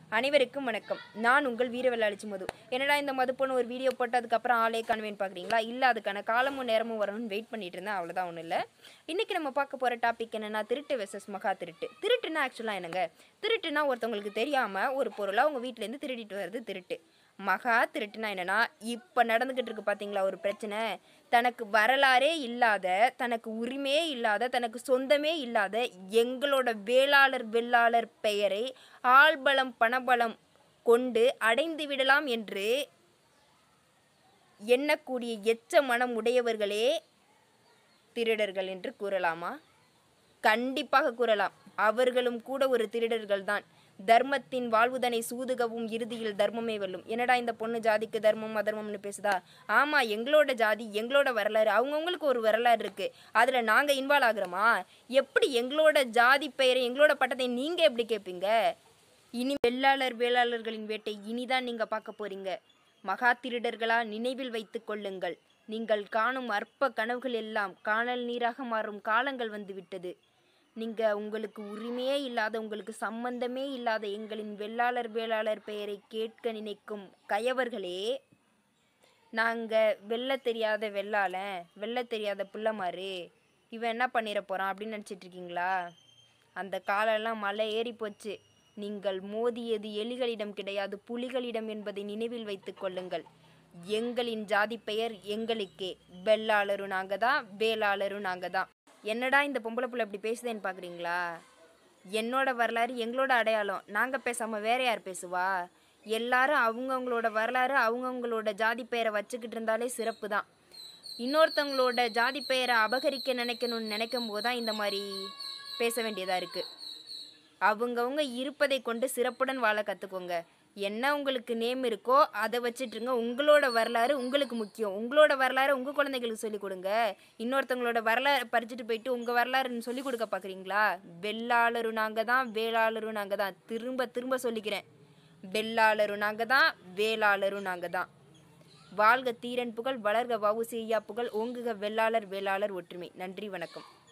அனைவருக்கும் வணக்கம் நான் உங்கள் வீரவெள்ளாளிச்சி மது என்னடா இந்த மது பொண்ணு ஒரு வீடியோ போட்டு அதுக்கப்புறம் ஆளே காணுவேன்னு பார்க்குறீங்களா இல்லை அதுக்கான காலமும் நேரமும் வரணும்னு வெயிட் பண்ணிட்டு இருந்தேன் அவ்வளோதான் ஒன்றும் இல்லை இன்றைக்கி நம்ம பார்க்க போகிற டாபிக் என்னென்னா திருட்டு வெசஸ் மகா திருட்டு திருட்டுனா ஆக்சுவலாக என்னங்க திருட்டுனா ஒருத்தவங்களுக்கு தெரியாமல் ஒரு பொருளை அவங்க வீட்டிலேருந்து திருடிட்டு வர்றது திருட்டு மகா திருட்டுனா என்னன்னா இப்போ நடந்துக்கிட்டு இருக்கு பார்த்தீங்களா ஒரு பிரச்சனை தனக்கு வரலாறே இல்லாத தனக்கு உரிமையே இல்லாத தனக்கு சொந்தமே இல்லாத எங்களோட வேளாளர் வெள்ளாளர் பெயரை ஆள்பலம் பணபலம் கொண்டு அடைந்து விடலாம் என்று எண்ணக்கூடிய எச்ச மனம் உடையவர்களே திருடர்கள் என்று கூறலாமா கண்டிப்பாக கூறலாம் அவர்களும் கூட ஒரு திருடர்கள் தான் தர்மத்தின் வாழ்வுதனை சூதுகவும் இறுதியில் தர்மமே வெல்லும் என்னடா இந்த பொண்ணு ஜாதிக்கு தர்மம் அதர்மம்னு பேசுதா ஆமா எங்களோட ஜாதி எங்களோட வரலாறு அவங்கவுங்களுக்கு ஒரு வரலாறு இருக்கு அதுல நாங்க இன்வால்வ் ஆகுறோமா எப்படி எங்களோட ஜாதி பெயரை எங்களோட பட்டத்தை நீங்க எப்படி கேட்பீங்க இனி வெள்ளாளர் வேளாளர்களின் வேட்டை இனிதான் நீங்க பார்க்க போறீங்க மகா திருடர்களா நினைவில் வைத்துக் கொள்ளுங்கள் நீங்கள் காணும் அற்ப கனவுகள் எல்லாம் காணல் நீராக மாறும் காலங்கள் வந்துவிட்டது நீங்க உங்களுக்கு உரிமையே இல்லாத உங்களுக்கு சம்பந்தமே இல்லாத எங்களின் வெள்ளாளர் வேளாளர் பெயரை கேட்க நினைக்கும் கயவர்களே நாங்க வெல்ல தெரியாத வெள்ளாளன் வெல்ல தெரியாத பிள்ளைமாரு இவன் என்ன பண்ணிட போறான் அப்படின்னு நினச்சிட்டு இருக்கீங்களா அந்த காலெல்லாம் மலை ஏறி போச்சு நீங்கள் மோதியது எலிகளிடம் கிடையாது புலிகளிடம் என்பதை நினைவில் வைத்துக் கொள்ளுங்கள் எங்களின் ஜாதி பெயர் எங்களுக்கே வெள்ளாளரும் நாங்கள் தான் வேளாளரும் நாங்கள் தான் என்னடா இந்த பொம்பளை புள்ள இப்படி பேசுதேன்னு பார்க்குறீங்களா என்னோட வரலாறு எங்களோட அடையாளம் நாங்கள் பேசாமல் வேற யார் பேசுவா எல்லாரும் அவங்கவுங்களோட வரலாறு அவங்கவுங்களோட ஜாதி பெயரை வச்சுக்கிட்டு இருந்தாலே சிறப்பு தான் இன்னொருத்தவங்களோட ஜாதி பெயரை அபகரிக்க நினைக்கணும்னு நினைக்கும் போது தான் இந்த மாதிரி பேச வேண்டியதாக இருக்குது அவங்கவுங்க இருப்பதை கொண்டு சிறப்புடன் வாழ கற்றுக்கோங்க என்ன உங்களுக்கு நேம் இருக்கோ அதை வச்சுட்டுருங்க உங்களோட வரலாறு உங்களுக்கு முக்கியம் உங்களோட வரலாறு உங்கள் குழந்தைகளுக்கு சொல்லிக் கொடுங்க இன்னொருத்தவங்களோட வரலாறு பறிச்சுட்டு போயிட்டு உங்கள் வரலாறுன்னு சொல்லிக் கொடுக்க பார்க்குறீங்களா வெள்ளாளரும் நாங்கள் தான் வேளாளரும் நாங்கள் தான் திரும்ப திரும்ப சொல்லிக்கிறேன் வெள்ளாளரும் நாங்கள் தான் வேளாளரும் நாங்கள் தான் வாழ்க தீரன் புகழ் வளர்க வவுசியா புகழ் ஓங்குக வெள்ளாளர் வேளாளர் ஒற்றுமை நன்றி வணக்கம்